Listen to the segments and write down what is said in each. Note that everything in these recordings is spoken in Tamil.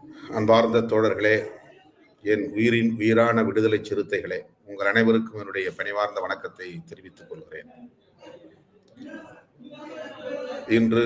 அன்பார்ந்த தோழர்களே என் உயிரின் உயிரான விடுதலை சிறுத்தைகளே உங்கள் அனைவருக்கும் என்னுடைய பணிவார்ந்த வணக்கத்தை தெரிவித்துக் கொள்கிறேன் இன்று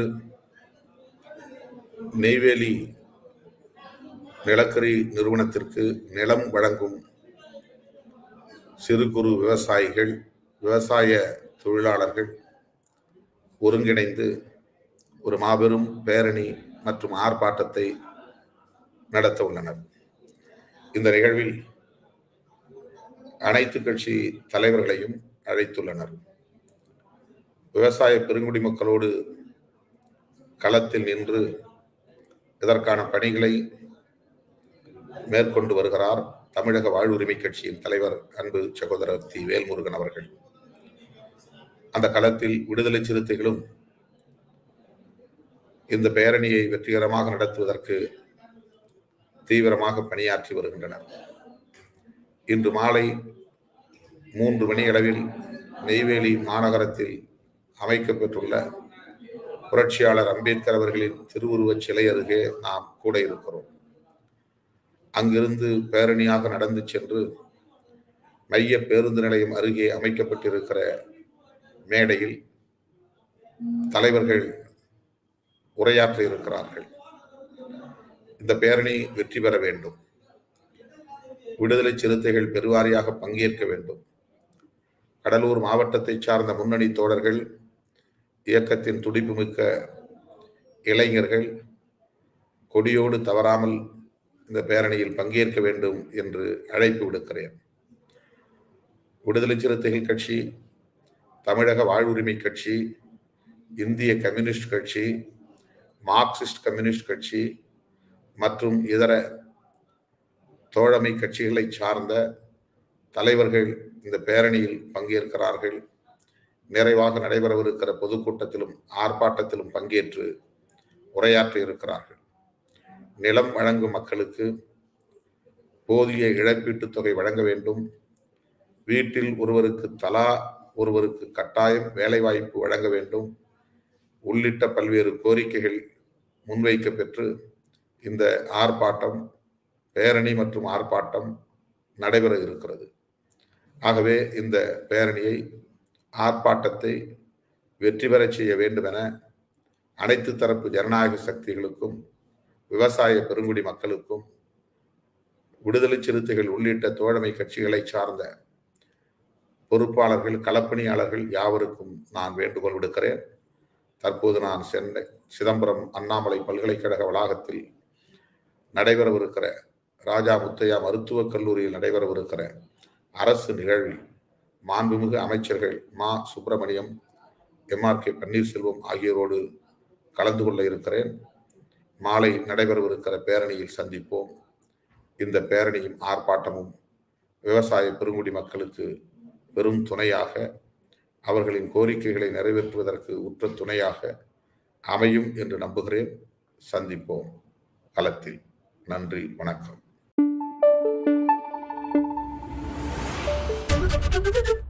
நெய்வேலி நிலக்கரி நிறுவனத்திற்கு நிலம் வழங்கும் சிறு குறு விவசாயிகள் விவசாய தொழிலாளர்கள் ஒருங்கிணைந்து ஒரு மாபெரும் பேரணி மற்றும் ஆர்ப்பாட்டத்தை நடத்த உள்ளனர் இந்த நிகழ்வில் அனைத்து கட்சி தலைவர்களையும் அழைத்துள்ளனர் விவசாய பெருங்குடி மக்களோடு களத்தில் நின்று இதற்கான பணிகளை மேற்கொண்டு வருகிறார் தமிழக வாழ்வுரிமை கட்சியின் தலைவர் அன்பு சகோதரர் தி வேல்முருகன் அவர்கள் அந்த களத்தில் விடுதலை சிறுத்தைகளும் இந்த பேரணியை வெற்றிகரமாக நடத்துவதற்கு தீவிரமாக பணியாற்றி வருகின்றனர் இன்று மாலை மூன்று மணி அளவில் நெய்வேலி மாநகரத்தில் அமைக்கப்பெற்றுள்ள புரட்சியாளர் அம்பேத்கர் அவர்களின் திருவுருவச் சிலை அருகே நாம் கூட இருக்கிறோம் அங்கிருந்து பேரணியாக நடந்து சென்று மைய பேருந்து நிலையம் அருகே அமைக்கப்பட்டிருக்கிற மேடையில் தலைவர்கள் உரையாற்ற இருக்கிறார்கள் இந்த பேரணி வெற்றி பெற வேண்டும் விடுதலை சிறுத்தைகள் பெருவாரியாக பங்கேற்க வேண்டும் கடலூர் மாவட்டத்தை சார்ந்த முன்னணி தோழர்கள் இயக்கத்தின் துடிப்புமிக்க இளைஞர்கள் கொடியோடு தவறாமல் இந்த பேரணியில் பங்கேற்க வேண்டும் என்று அழைப்பு விடுக்கிறேன் விடுதலை சிறுத்தைகள் கட்சி தமிழக வாழ்வுரிமை கட்சி இந்திய கம்யூனிஸ்ட் கட்சி மார்க்சிஸ்ட் கம்யூனிஸ்ட் கட்சி மற்றும் இதர தோழமை கட்சிகளை சார்ந்த தலைவர்கள் இந்த பேரணியில் பங்கேற்கிறார்கள் நிறைவாக நடைபெறவிருக்கிற பொதுக்கூட்டத்திலும் ஆர்ப்பாட்டத்திலும் பங்கேற்று உரையாற்ற இருக்கிறார்கள் நிலம் வழங்கும் மக்களுக்கு போதிய இழப்பீட்டுத் தொகை வழங்க வேண்டும் வீட்டில் ஒருவருக்கு தலா ஒருவருக்கு கட்டாயம் வேலைவாய்ப்பு வழங்க வேண்டும் உள்ளிட்ட பல்வேறு கோரிக்கைகள் முன்வைக்க பெற்று இந்த ஆர்ப்பாட்டம் பேரணி மற்றும் ஆர்ப்பாட்டம் நடைபெற இருக்கிறது ஆகவே இந்த பேரணியை ஆர்ப்பாட்டத்தை வெற்றி பெறச் செய்ய வேண்டும் என அனைத்து தரப்பு ஜனநாயக சக்திகளுக்கும் விவசாய பெருங்குடி மக்களுக்கும் விடுதலை சிறுத்தைகள் உள்ளிட்ட தோழமை கட்சிகளை சார்ந்த பொறுப்பாளர்கள் களப்பணியாளர்கள் யாவருக்கும் நான் வேண்டுகோள் விடுக்கிறேன் தற்போது நான் சென்னை சிதம்பரம் அண்ணாமலை பல்கலைக்கழக வளாகத்தில் நடைபெறவிருக்கிற ராஜா முத்தையா மருத்துவக் கல்லூரியில் நடைபெறவிருக்கிற அரசு நிகழ்வில் மாண்புமிகு அமைச்சர்கள் மா சுப்பிரமணியம் எம்ஆர் கே பன்னீர்செல்வம் ஆகியோரோடு கலந்து கொள்ள இருக்கிறேன் மாலை நடைபெறவிருக்கிற பேரணியில் சந்திப்போம் இந்த பேரணியும் ஆர்ப்பாட்டமும் விவசாய பெருங்குடி மக்களுக்கு பெரும் துணையாக அவர்களின் கோரிக்கைகளை நிறைவேற்றுவதற்கு உற்ற துணையாக அமையும் என்று நம்புகிறேன் சந்திப்போம் களத்தில் நன்றி வணக்கம்